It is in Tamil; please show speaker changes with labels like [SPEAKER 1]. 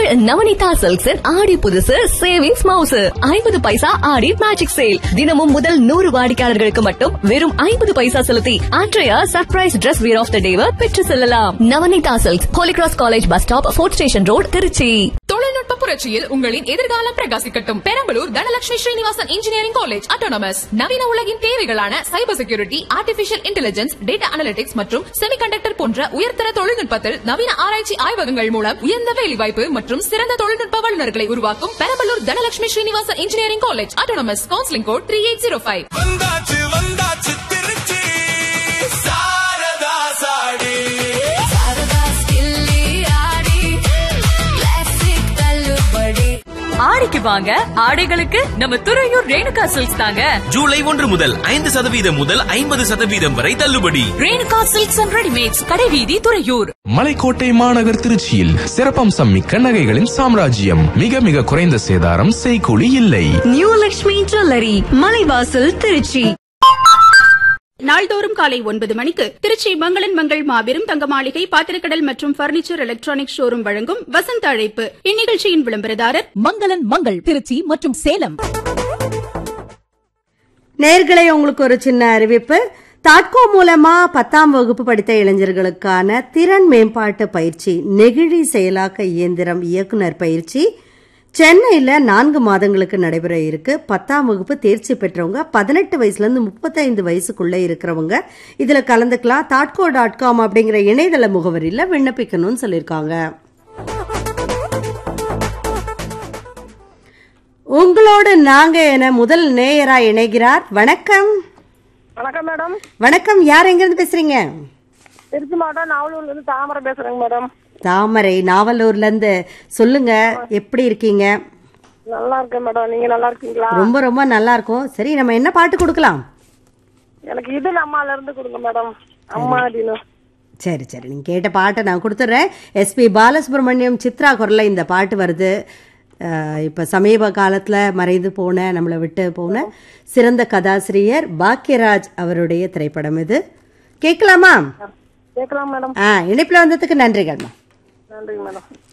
[SPEAKER 1] நவனிதா சில்க்ஸின் ஆடி புதுசு சேவிங்ஸ் மவுசு ஐம்பது பைசா ஆடி மேஜிக் சேல் தினமும் முதல் நூறு வாடிக்கையாளர்களுக்கு மட்டும் வெறும் ஐம்பது பைசா செலுத்தி அன்றைய surprise dress wear of the டேவை பெற்று செல்லலாம் Navanitha silks Holy Cross college bus stop fort station road Trichy
[SPEAKER 2] தொழில்நுட்ப புரட்சியில் உங்களின் எதிர்காலம் பிரகாசிக்கட்டும் Perambalur Dhanalakshmi Srinivasan engineering college autonomous நவீன உலகின் தேவைகளான cyber security artificial intelligence data analytics மற்றும் செமிகண்டக்டர் போன்ற உயர்தர தொழில்நுட்பத்தில் நவீன ஆராய்ச்சி ஆய்வகங்கள் மூலம் உயர்ந்த வேலைவாய்ப்பு மற்றும் சிறந்த தொழில்நுட்ப வல்லுநர்களை உருவாக்கும் Perambalur Dhanalakshmi Srinivasan engineering college autonomous counselling code three eight zero five
[SPEAKER 3] வந்தாச்சு வந்தாச்சு திருச்சி சாரதா சாடி
[SPEAKER 4] ஆடிக்கு வாங்க ஆடைகளுக்கு நம்ம துறையூர் ரேணுகா சில்க்ஸ் தாங்க
[SPEAKER 5] ஜூலை ஒன்று முதல் ஐந்து சதவீதம் முதல் ஐம்பது சதவீதம் வரை தள்ளுபடி
[SPEAKER 4] ரேணுகா சில்க்ஸ் அண்ட் ரெடிமேட்ஸ் கடைவீதி துறையூர்
[SPEAKER 6] மலைக்கோட்டை மாநகர் திருச்சியில் சிறப்பம்சம் மிக்க நகைகளின் சாம்ராஜ்யம் மிக மிக குறைந்த சேதாரம் செய்கூலி இல்லை
[SPEAKER 1] நியூ லக்ஷ்மி ஜுவல்லரி மலைவாசல் திருச்சி
[SPEAKER 7] நாள்தோறும் காலை ஒன்பது மணிக்கு திருச்சி மங்களன் மங்கள் மாபெரும் தங்க மாளிகை பாத்திரக்கடல் மற்றும் பர்னிச்சர் எலக்ட்ரானிக் ஷோரூம் வழங்கும் வசந்த அழைப்பு இந்நிகழ்ச்சியின் விளம்பரதாரர்
[SPEAKER 4] மங்களன் மங்கள் திருச்சி மற்றும் சேலம்
[SPEAKER 8] நேர்களை உங்களுக்கு ஒரு சின்ன அறிவிப்பு தாட்கோ மூலமா பத்தாம் வகுப்பு படித்த இளைஞர்களுக்கான திறன் மேம்பாட்டு பயிற்சி நெகிழி செயலாக்க இயந்திரம் இயக்குனர் பயிற்சி சென்னையில் நான்கு மாதங்களுக்கு நடைபெற இருக்கு பத்தாம் வகுப்பு தேர்ச்சி பெற்றவங்க பதினெட்டு வயசுலேருந்து முப்பத்தைந்து வயசுக்குள்ள இருக்கிறவங்க இதில் கலந்துக்கலாம் தாட்கோ டாட் காம் அப்படிங்கிற இணையதள முகவரியில் விண்ணப்பிக்கணும்னு சொல்லியிருக்காங்க உங்களோடு நாங்க என முதல் நேயரா இணைகிறார் வணக்கம்
[SPEAKER 9] வணக்கம் மேடம்
[SPEAKER 8] வணக்கம் யார் எங்கிருந்து பேசுறீங்க
[SPEAKER 9] திருச்சி மாவட்டம் நாவலூர்ல இருந்து தாமரை பேசுறேங்க மேடம்
[SPEAKER 8] தாமரை நாவலூர்ல இருந்து சொல்லுங்க எப்படி இருக்கீங்க
[SPEAKER 9] நல்லா இருக்கேன் மேடம் நீங்க நல்லா இருக்கீங்களா
[SPEAKER 8] ரொம்ப ரொம்ப நல்லா இருக்கும் சரி நம்ம என்ன பாட்டு கொடுக்கலாம்
[SPEAKER 9] எனக்கு இது அம்மால இருந்து கொடுங்க மேடம் அம்மா அப்படின்னு
[SPEAKER 8] சரி சரி நீங்க கேட்ட பாட்டை நான் கொடுத்துட்றேன் எஸ்பி பாலசுப்ரமணியம் சித்ரா குரல்ல இந்த பாட்டு வருது அஹ், இப்ப சமீப காலத்துல மறைந்து போன நம்மளை விட்டு போன சிறந்த கதாசிரியர் பாக்யராஜ் அவருடைய திரைப்படம் இது கேட்கலாமா
[SPEAKER 9] கேட்கலாம் மேடம்
[SPEAKER 8] ஆ இணைப்புல வந்ததுக்கு நன்றிகள்மா
[SPEAKER 9] நன்றிங்க மேடம்